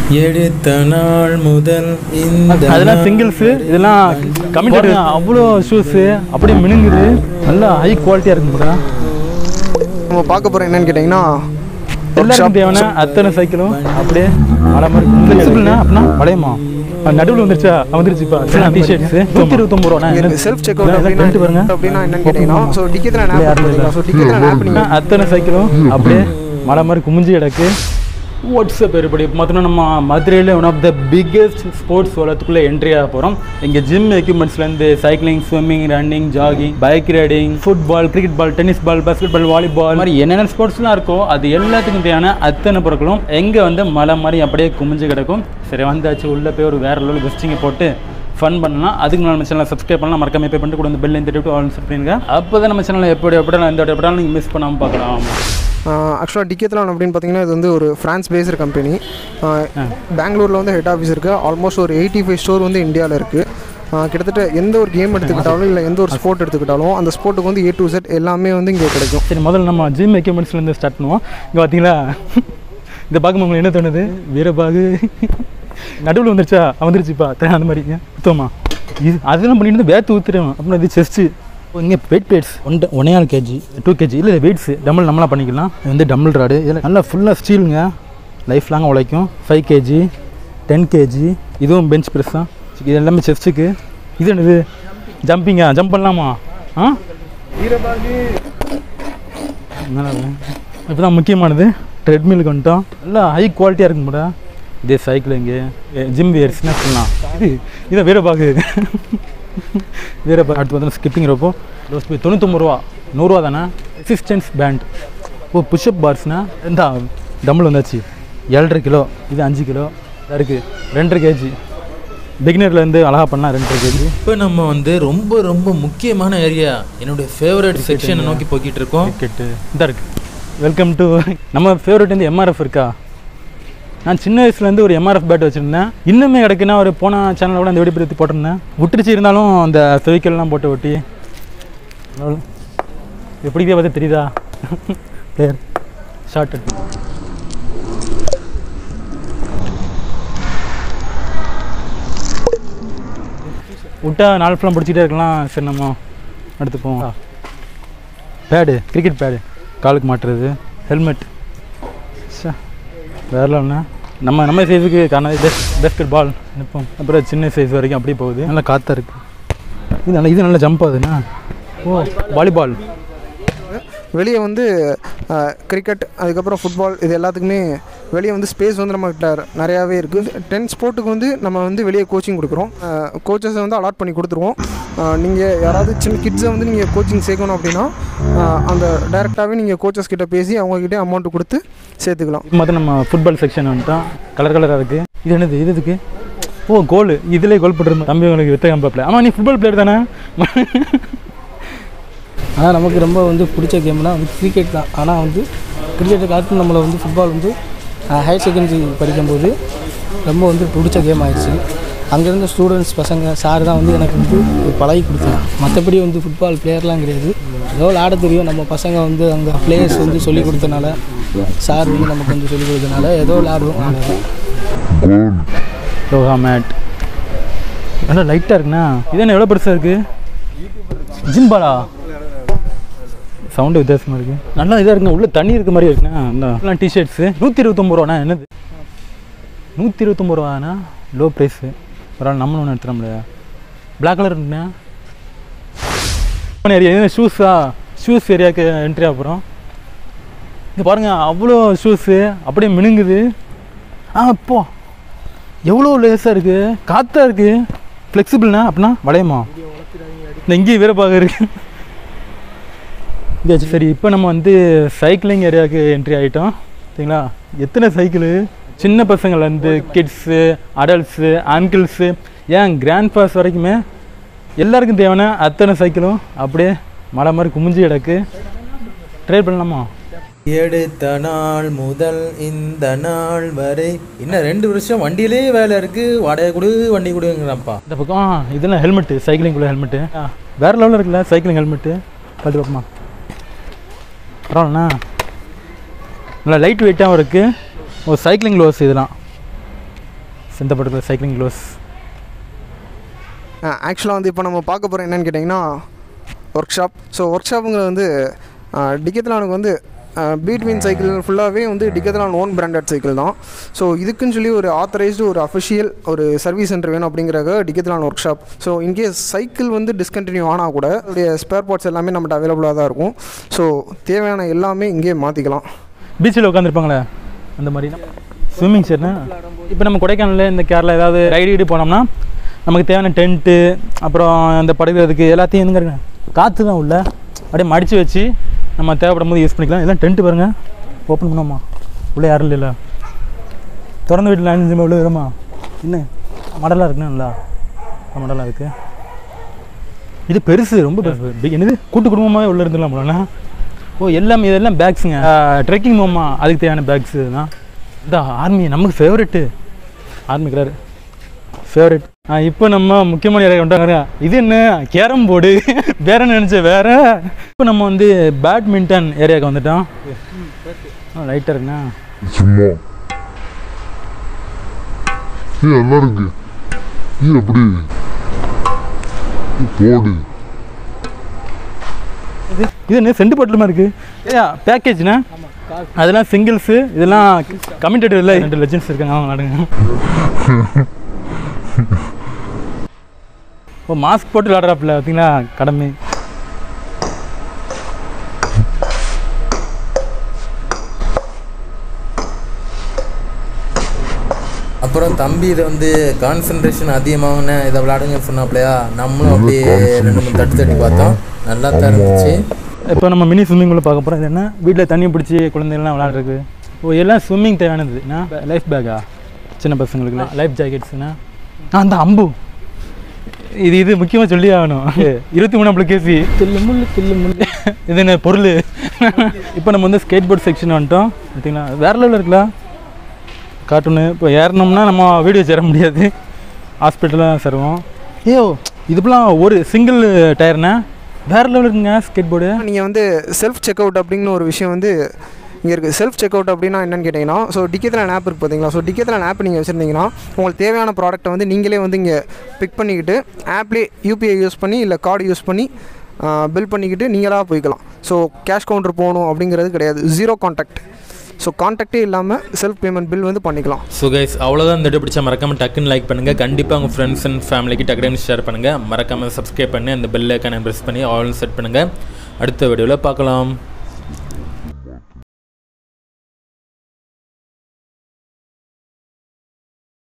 எடுத்த நாள் முதல் இந்த அதெல்லாம் சிங்கிள்ஸு இதெல்லாம் கமிட்டட் அவ்வளோ ஷூஸு அப்படியே மினுங்குது நல்லா ஹை குவாலிட்டியாக இருக்கும் போதா நம்ம பார்க்க போகிறோம் என்னன்னு கேட்டிங்கன்னா எல்லாருக்கும் தேவையான அத்தனை சைக்கிளும் அப்படியே மழை மாதிரி ஃப்ளெக்சிபிள்னா அப்படின்னா வளையமா நடுவில் வந்துருச்சா வந்துருச்சுப்பா டிஷர்ட்ஸு நூற்றி இருபத்தொம்பது ரூபா செல்ஃப் செக் அவுட் அப்படின்னா ரெண்டு பாருங்க அப்படின்னா என்னன்னு கேட்டிங்கன்னா ஸோ டிக்கெட்டில் ஆப் பார்த்தீங்களா ஸோ டிக்கெட்டில் ஆப் நீங்கள் அத்தனை சைக்கிளும் அப்படியே மலை மாதிரி குமிஞ்சு கிடக்கு வாட்ஸ்அப் everybody இப்போ பார்த்தோன்னா நம்ம மதுரையில் one of the biggest sports உலகத்துக்குள்ளே என்ட்ரி ஆக போகிறோம் இங்கே ஜிம் எக்யூப்மெண்ட்ஸ்லேருந்து cycling swimming running jogging bike riding football cricket ball tennis ball basketball volleyball மாதிரி என்னென்ன ஸ்போர்ட்ஸ்லாம் இருக்கோ அது எல்லாத்துக்கும் தேவையான அத்தனை பொருட்களும் எங்கே வந்து மலை மாதிரி அப்படியே குமிஞ்சு கிடக்கும் சரி வந்தாச்சு உள்ளே போய் ஒரு வேறு லெவல் வெஸ்டிங்கை போட்டு ஃபன் பண்ணலாம் அதுக்கு நம்ம சேனலை சப்ஸ்கிரைப் பண்ணலாம் மறக்காம பே பண்ணிட்டு கூட இந்த பெல் இந்த டியூட் ஆல் செட் பண்ணுங்க அப்போ தான் நம்ம சேனலில் எப்படி எப்படி எந்த எப்படினாலும் நீங்கள் மிஸ் பண்ணாமல் பார்க்கலாம் ஆக்சுவலாக டிக்கெத்லான் அப்படின்னு பார்த்தீங்கன்னா இது வந்து ஒரு ஃப்ரான்ஸ் பேஸ்டு கம்பெனி பெங்களூரில் வந்து ஹெட் ஆஃபீஸ் இருக்குது ஆல்மோஸ்ட் ஒரு எயிட்டி ஃபைவ் ஸ்டோர் வந்து இந்தியாவில் இருக்குது கிட்டத்தட்ட எந்த ஒரு கேம் எடுத்துக்கிட்டாலும் இல்லை எந்த ஒரு ஸ்போர்ட் எடுத்துக்கிட்டாலும் அந்த ஸ்போர்ட்டுக்கு வந்து ஏ டு செட் எல்லாமே வந்து இங்கே கிடைக்கும் சரி முதல்ல நம்ம ஜிம் எக்யூப்மெண்ட்ஸ்லேருந்து ஸ்டார்ட் பண்ணுவோம் இங்கே பார்த்தீங்களா இதை பார்க்கும்போது உங்களுக்கு என்ன தோணுது வீரபாகு நடுவில் வந்துருச்சா வந்துருச்சுப்பா தே- அந்த மாதிரி சுத்தமா இது அதெல்லாம் பண்ணிட்டு இருந்து வேத்து ஊற்றுறேன் அப்புறம் இது செஸ்ட்டு இங்கே வெயிட் பிளேட்ஸ் ஒன் ஒன்னே நாலு கேஜி டூ கேஜி இல்லை வெயிட்ஸு டம்பிள் நம்மளாம் பண்ணிக்கலாம் இது வந்து டம்பிள் ராடு இதில் நல்லா ஃபுல்லாக ஸ்டீலுங்க லைஃப் லாங்காக உழைக்கும் ஃபைவ் கேஜி டென் கேஜி இதுவும் பெஞ்ச் ப்ரெஸ் தான் இது எல்லாமே செஸ்ட்டுக்கு இது என்னது ஜம்பிங்கா ஜம்ப் பண்ணலாமா ஆ இப்போ தான் முக்கியமானது ட்ரெட்மிலுக்கு வந்துட்டோம் நல்லா ஹை குவாலிட்டியாக இருக்கும் கூட இதே சைக்கிளிங்கு ஜிம் வியர்ஸ்னா சொல்லலாம் இது இதை வேற பாகு வேற பா அடுத்து பார்த்தா ஸ்கிப்பிங் ரோப்போ ரோஸ் போய் தொண்ணூத்தொம்பது ரூபா நூறுரூவா தானே ரெசிஸ்டன்ஸ் பேண்ட் ஓ புஷ்அப் பார்ஸ்னா இந்த டம்பிள் வந்தாச்சு ஏழரை கிலோ இது அஞ்சு கிலோ இருக்குது ரெண்டரை கேஜி பிகினர்லேருந்து அழகா பண்ணால் ரெண்டரை கேஜி இப்போ நம்ம வந்து ரொம்ப ரொம்ப முக்கியமான ஏரியா என்னுடைய ஃபேவரட் செக்ஷனை நோக்கி போய்கிட்டு இருக்கோம் கிரிக்கெட்டு இதாக இருக்குது வெல்கம் டு நம்ம ஃபேவரட் வந்து எம்ஆர்எஃப் இருக்கா நான் சின்ன வயசுலேருந்து ஒரு எம்ஆர்எஃப் பேட் வச்சுருந்தேன் இன்னுமே கிடக்குன்னா ஒரு போன சேனலில் கூட அந்த வெடி பற்றி போட்டிருந்தேன் விட்டுருச்சு இருந்தாலும் அந்த ஃபெவிக்கல்லாம் போட்டு ஒட்டி அவ்வளவு. எப்படி பார்த்து தெரியுதா பிளேயர் ஷார்ட் விட்டா நாலு ஃபுல்லாக பிடிச்சிட்டே இருக்கலாம் சரி நம்ம எடுத்துப்போம் பேடு கிரிக்கெட் பேடு காலுக்கு மாட்டுறது ஹெல்மெட் சே வேற ஒன்று நம்ம நம்ம சைஸுக்கு காரணம் பெஸ்ட் பேஸ்கெட் பால் நிற்போம் அப்புறம் சின்ன சைஸ் வரைக்கும் அப்படியே போகுது நல்லா காற்றா இருக்குது இது நல்லா இது நல்லா ஜம்ப் ஆகுதுண்ணா ஓ வாலிபால் வெளியே வந்து கிரிக்கெட் அதுக்கப்புறம் ஃபுட்பால் இது எல்லாத்துக்குமே வெளியே வந்து ஸ்பேஸ் வந்து நம்மகிட்ட நிறையாவே இருக்குது டென் ஸ்போர்ட்டுக்கு வந்து நம்ம வந்து வெளியே கோச்சிங் கொடுக்குறோம் கோச்சஸை வந்து அலாட் பண்ணி கொடுத்துருவோம் நீங்கள் யாராவது சின்ன கிட்ஸை வந்து நீங்கள் கோச்சிங் சேர்க்கணும் அப்படின்னா அஹ், அந்த டைரெக்டாகவே நீங்கள் கோச்சஸ் கிட்ட பேசி அவங்கக்கிட்டே அமௌண்ட் கொடுத்து சேர்த்துக்கலாம் இது மாதிரி நம்ம ஃபுட்பால் செக்ஷன் வந்துட்டோம் கலர் கலராக இருக்குது இது என்னது இது எதுக்கு ஓ கோல் இதிலே கோல் போட்டுருமா தம்பி உங்களுக்கு வித்தகம் பிளேயர் ஆமாம் நீ ஃபுட்பால் பிளேயர் தானே ஆனால் நமக்கு ரொம்ப வந்து பிடிச்ச கேம்னா வந்து கிரிக்கெட் தான் ஆனால் வந்து கிரிக்கெட்டை காட்டு நம்மளை வந்து ஃபுட்பால் வந்து ஹையர் செகண்டரி படிக்கும்போது ரொம்ப வந்து பிடிச்ச கேம் ஆயிடுச்சு அங்கேருந்த ஸ்டூடெண்ட்ஸ் பசங்க சார் தான் வந்து எனக்கு வந்து ஒரு பழகி கொடுத்தாங்க மற்றபடி வந்து ஃபுட்பால் பிளேயர்லாம் கிடையாது ஏதோ விளாட தெரியும் நம்ம பசங்க வந்து அங்கே பிளேயர்ஸ் வந்து சொல்லி கொடுத்தனால சார் வந்து நமக்கு வந்து சொல்லி கொடுத்தனால ஏதோ விளாடுவோம் அவ்வளவுதான். யோகா மேட் நல்லா லைட்டாக இருக்குண்ணா இது என்ன எவ்வளோ பெருசாக இருக்குது ஜிம் பாலா சவுண்டு வித்தியாசமாக இருக்குது நல்லா இதாக இருக்குங்க உள்ள தண்ணி இருக்க மாதிரி இருக்குண்ணா இந்த டிஷர்ட்ஸு நூற்றி இருபத்தொம்பது ரூபாண்ணா என்னது நூற்றி இருபத்தொம்பது ரூபாண்ணா லோ ப்ரைஸு பரவாயில்ல நம்மளும் ஒன்று எடுத்துட பிளாக் கலர் இருக்குண்ணா ஏரியா இது ஷூஸா ஷூஸ் ஏரியாவுக்கு என்ட்ரி ஆகிறோம் இது பாருங்கள் அவ்வளோ ஷூஸு அப்படியே மினுங்குது ஆ போ எவ்வளோ லேஸாக இருக்குது காற்றா இருக்குது ஃப்ளெக்சிபிள்னா அப்படின்னா வளையமா இந்த இங்கேயும் வீரப்பாக இருக்கு இங்கே சரி இப்போ நம்ம வந்து சைக்கிளிங் ஏரியாவுக்கு என்ட்ரி ஆகிட்டோம் சரிங்களா எத்தனை சைக்கிளு சின்ன பசங்கள்லேருந்து கிட்ஸு அடல்ட்ஸு அங்கிள்ஸு ஏன் கிராண்ட் பாஸ் வரைக்குமே எல்லாருக்கும் தேவையான அத்தனை சைக்கிளும் அப்படியே மலை மாதிரி குமிஞ்சு கிடக்கு ட்ரை பண்ணலாமா எடுத்த நாள் முதல் இந்த நாள் வரை இன்னும் ரெண்டு வருஷம் வண்டியிலே வேலை இருக்கு வாடகை கொடு வண்டி கொடுங்கிறப்பா இந்த பக்கம் ஆ, இதெல்லாம் ஹெல்மெட்டு சைக்கிளிங்குள்ள ஹெல்மெட்டு வேற லெவலில் இருக்குல்ல சைக்கிளிங் ஹெல்மெட்டு கழட்டி பார்ப்போமா பரவாயில்லண்ணா நல்லா லைட் வெயிட்டாகவும் இருக்குது ஒரு சைக்கிளிங் க்ளோஸ் இதெல்லாம் செந்தப்பட்டு சைக்கிளிங் க்ளோஸ் ஆக்சுவலாக வந்து இப்போ நம்ம பார்க்க போகிறோம் என்னென்னு கேட்டிங்கன்னா ஒர்க் ஷாப் ஸோ ஒர்க் ஷாப்புங்கிறது வந்து டிக்கெத்தலானுக்கு வந்து பீட்வீன் சைக்கிள் ஃபுல்லாகவே வந்து டிக்கெத்தலான் ஓன் பிராண்டட் சைக்கிள் தான் ஸோ இதுக்குன்னு சொல்லி ஒரு ஆத்தரைஸ்டு ஒரு அஃபிஷியல் ஒரு சர்வீஸ் சென்டர் வேணும் அப்படிங்கிறத Decathlon workshop so in case cycle வந்து டிஸ்கண்டினியூ ஆனால் கூட அதோடைய ஸ்பேர் பார்ட்ஸ் எல்லாமே நம்மகிட்ட அவைலபிளாக தான் இருக்கும் ஸோ தேவையான எல்லாமே இங்கேயே மாற்றிக்கலாம் பீச்சில் உட்காந்துருப்பாங்களே அந்த மாதிரி ஸ்விம்மிங் ஷர்ட்னா இப்போ நம்ம கொடைக்கானலில் இந்த கேரளா ஏதாவது ரைடு கீடு போனோம்னா நமக்கு தேவையான டென்ட்டு அப்புறம் அந்த படுக்கிறதுக்கு எல்லாத்தையும் எதுங்க இருக்கு காற்று தான் உள்ள அப்படியே மடித்து வச்சு நம்ம தேவைப்படும் போது யூஸ் பண்ணிக்கலாம் இதெல்லாம் டென்ட்டு பாருங்கள் ஓப்பன் பண்ணோமா உள்ளே யாரும் இல்லைல்ல திறந்த வீட்டில் அஞ்சு உள்ள வருமா என்ன மடலாக இருக்குண்ணா நல்லா மடலாக இருக்குது இது பெருசு ரொம்ப பெருசு Big- என்னது கூட்டு குடும்பமாகவே உள்ளே இருந்துடலாம் போலண்ணா ஓ எல்லாமே இதெல்லாம் பேக்ஸுங்க ட்ரெக்கிங் போமா அதுக்கு தேவையான பேக்ஸ் தான் இந்த ஆர்மி நமக்கு ஃபேவரெட்டு ஆர்மி கலர் ஃபேவரெட் இப்போ நம்ம முக்கியமான ஏரியா கொண்டாங்க இது என்ன கேரம் போர்டு வேற நினச்சேன் வேற இப்போ நம்ம வந்து பேட்மிண்டன் ஏரியாவுக்கு வந்துட்டோம் லைட்டாக இருக்குண்ணா சும்மா இது நல்லா இருக்கு இது எப்படி இது போடு இது இது என்ன செண்டு பாட்டில் மாதிரி இருக்கு ஏயா பேக்கேஜ்ண்ணா அதெல்லாம் சிங்கிள்ஸு இதெல்லாம் கமிட்டட் இல்லை ரெண்டு லெஜன்ஸ் இருக்காங்க அவங்க விளாடுங்க ஓ மாஸ்க் போட்டு விளாடுறாப்புல பார்த்தீங்களா கடமை அப்புறம் தம்பி இதை வந்து கான்சன்ட்ரேஷன் அதிகமாகன இதை விளாடுங்கன்னு சொன்னாப்லையா நம்மளும் அப்படியே ரெண்டு மூணு தட்டு தட்டி பார்த்தோம் நல்லா தான் இருந்துச்சு இப்போ நம்ம மினி ஸ்விம்மிங் பூல் பார்க்க போகிறோம் இது என்ன வீட்டில் தண்ணி பிடிச்சி குழந்தைகள்லாம் விளாட்றதுக்கு ஓ எல்லாம் ஸ்விம்மிங் தேவையானது என்ன லைஃப் பேக்கா சின்ன பசங்களுக்கு லைஃப் ஜாக்கெட்ஸ்னா அந்த அம்பு இது இது முக்கியமாக சொல்லி ஆகணும் இருபத்தி மூணாம் கேசி தில்லு முள்ளு தில்லு முள்ளு இது என்ன பொருள் இப்போ நம்ம வந்து ஸ்கேட் போர்ட் செக்ஷன் வந்துட்டோம் பார்த்தீங்களா வேற லெவலில் இருக்கலாம் கார்ட்டூனு இப்போ ஏறினோம்னா நம்ம வீடியோ சேர முடியாது ஹாஸ்பிட்டலாக சேருவோம் ஐயோ இதுப்பெல்லாம் ஒரு சிங்கிள் டயர்னா வேற லெவலில் இருக்குங்க ஸ்கேட் போர்டு நீங்கள் வந்து செல்ஃப் செக் அவுட் அப்படின்னு ஒரு விஷயம் வந்து இங்கே இருக்குது செல்ஃப் செக் அவுட் அப்படின்னா என்னன்னு கேட்டிங்கன்னா ஸோ டிக்கெத்தில் ஆப் இருக்குது பார்த்தீங்களா ஸோ டிக்கெத்தில் ஆப் நீங்கள் வச்சுருந்தீங்கன்னா உங்களுக்கு தேவையான ப்ராடக்ட்டை வந்து நீங்களே வந்து இங்கே பிக் பண்ணிக்கிட்டு ஆப்லேயே யூபிஐ யூஸ் பண்ணி இல்லை கார்டு யூஸ் பண்ணி பில் பண்ணிக்கிட்டு நீங்களாக போய்க்கலாம் ஸோ கேஷ் கவுண்டர் போகணும் அப்படிங்கிறது கிடையாது ஜீரோ கான்டாக்ட் ஸோ கான்டாக்டே இல்லாமல் செல்ஃப் பேமெண்ட் பில் வந்து பண்ணிக்கலாம் ஸோ கைஸ் அவ்வளோதான் இந்த வீடியோ பிடிச்சா மறக்காம டக்குன்னு லைக் பண்ணுங்கள் கண்டிப்பாக உங்கள் ஃப்ரெண்ட்ஸ் அண்ட் ஃபேமிலிக்கு டக்குன்னு ஷேர் பண்ணுங்கள் மறக்காமல் சப்ஸ்கிரைப் பண்ணி அந்த பெல் ஐக்கானை ப்ரெஸ் பண்ணி ஆல் செட் பண்ணுங்கள் அடுத்த வீடியோவில் பார்க்கலாம்